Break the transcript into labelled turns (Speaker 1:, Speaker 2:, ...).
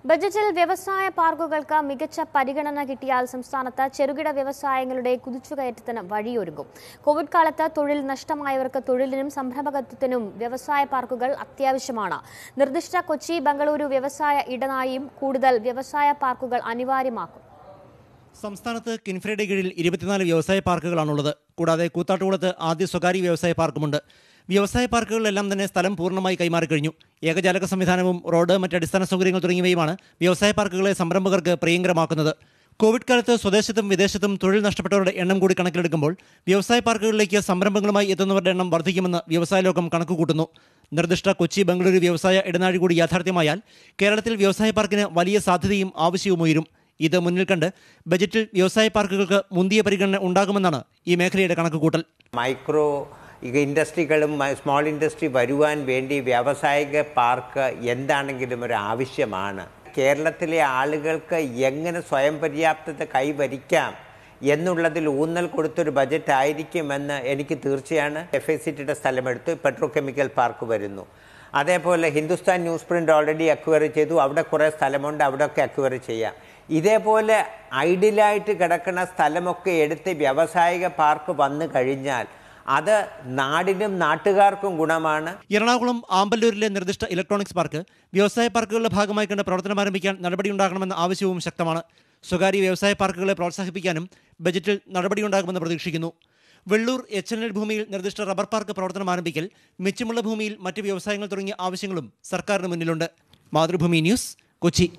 Speaker 1: ബജറ്റിൽ വ്യവസായ പാർക്കുകൾക്ക് മികച്ച പരിഗണന കിട്ടിയാൽ സംസ്ഥാനത്ത് ചെറുകിട വ്യവസായങ്ങളുടെ കുതിച്ചുകയറ്റത്തിന് വഴിയൊരുങ്ങും കോവിഡ് കാലത്ത് തൊഴിൽ നഷ്ടമായവർക്ക് തൊഴിലിനും സംരംഭകത്വത്തിനും വ്യവസായ പാർക്കുകൾ അത്യാവശ്യമാണ് നിർദ്ദിഷ്ട കൊച്ചി ബംഗളൂരു വ്യവസായ ഇടനാഴിയും കൂടുതൽ വ്യവസായ പാർക്കുകൾ അനിവാര്യമാക്കും
Speaker 2: സംസ്ഥാനത്ത് കിൻഫ്രയുടെ കീഴിൽ ഇരുപത്തിനാല് വ്യവസായ പാർക്കുകളാണുള്ളത് കൂടാതെ കൂത്താട്ടുകുളത്ത് ആദ്യ സ്വകാര്യ വ്യവസായ പാർക്കുമുണ്ട് വ്യവസായ പാർക്കുകളിലെല്ലാം തന്നെ സ്ഥലം പൂർണ്ണമായി കൈമാറിക്കഴിഞ്ഞു ഏകജാലക സംവിധാനവും റോഡ് മറ്റ് അടിസ്ഥാന സൗകര്യങ്ങൾ തുടങ്ങിയവയുമാണ് വ്യവസായ പാർക്കുകളെ സംരംഭകർക്ക് പ്രിയങ്കരമാക്കുന്നത് കോവിഡ് കാലത്ത് സ്വദേശത്തും വിദേശത്തും തൊഴിൽ നഷ്ടപ്പെട്ടവരുടെ എണ്ണം കൂടി കണക്കിലെടുക്കുമ്പോൾ വ്യവസായ പാർക്കുകളിലേക്ക് സംരംഭങ്ങളുമായി എത്തുന്നവരുടെ എണ്ണം വർദ്ധിക്കുമെന്ന് വ്യവസായ ലോകം കണക്കുകൂട്ടുന്നു നിർദ്ദിഷ്ട കൊച്ചി ബംഗളൂരു വ്യവസായ ഇടനാഴി കൂടി യാഥാർത്ഥ്യമായാൽ കേരളത്തിൽ വ്യവസായ പാർക്കിന് വലിയ സാധ്യതയും ആവശ്യവും ഉയരും ഇത് മുന്നിൽ കണ്ട് ബജറ്റിൽ വ്യവസായ പാർക്കുകൾക്ക് മുന്തിയ പരിഗണന ഉണ്ടാകുമെന്നാണ് ഈ മേഖലയുടെ കണക്കുകൂട്ടൽ
Speaker 3: മൈക്രോ ഇൻഡസ്ട്രികളും സ്മോൾ ഇൻഡസ്ട്രി വരുവാൻ വേണ്ടി വ്യാവസായിക പാർക്ക് എന്താണെങ്കിലും ഒരു ആവശ്യമാണ് കേരളത്തിലെ ആളുകൾക്ക് എങ്ങനെ സ്വയം പര്യാപ്തത കൈവരിക്കാം എന്നുള്ളതിൽ ഊന്നൽ കൊടുത്തൊരു ബജറ്റ് ആയിരിക്കുമെന്ന് എനിക്ക് തീർച്ചയാണ് എഫ് ഐ സിറ്റിയുടെ സ്ഥലമെടുത്ത് പെട്രോ കെമിക്കൽ പാർക്ക് വരുന്നു അതേപോലെ Hindustan newsprint already acquire ചെയ്തു അവിടെ കുറേ സ്ഥലമുണ്ട് അവിടെയൊക്കെ അക്വയർ ചെയ്യാം ഇതേപോലെ ഐഡിയലായിട്ട് കിടക്കുന്ന സ്ഥലമൊക്കെ എടുത്ത് വ്യാവസായിക പാർക്ക് വന്നു കഴിഞ്ഞാൽ അത് നാടിനും നാട്ടുകാർക്കും ഗുണമാണ്
Speaker 2: എറണാകുളം ആമ്പല്ലൂരിലെ നിർദ്ദിഷ്ട ഇലക്ട്രോണിക്സ് പാർക്ക് വ്യവസായ പാർക്കുകളുടെ ഭാഗമായി കണ്ട് പ്രവർത്തനം ആരംഭിക്കാൻ നടപടിയുണ്ടാകണമെന്ന ആവശ്യവും ശക്തമാണ് സ്വകാര്യ വ്യവസായ പാർക്കുകളെ പ്രോത്സാഹിപ്പിക്കാനും ബജറ്റിൽ നടപടിയുണ്ടാകുമെന്ന് പ്രതീക്ഷിക്കുന്നു വെള്ളൂർ എച്ച് എൻ എൽ ഭൂമിയിൽ നിർദ്ദിഷ്ട റബ്ബർ പാർക്ക് പ്രവർത്തനം ആരംഭിക്കൽ മിച്ചമുള്ള ഭൂമിയിൽ മറ്റ് വ്യവസായങ്ങൾ തുടങ്ങിയ ആവശ്യങ്ങളും സർക്കാരിന് മുന്നിലുണ്ട് മാതൃഭൂമി ന്യൂസ് കൊച്ചി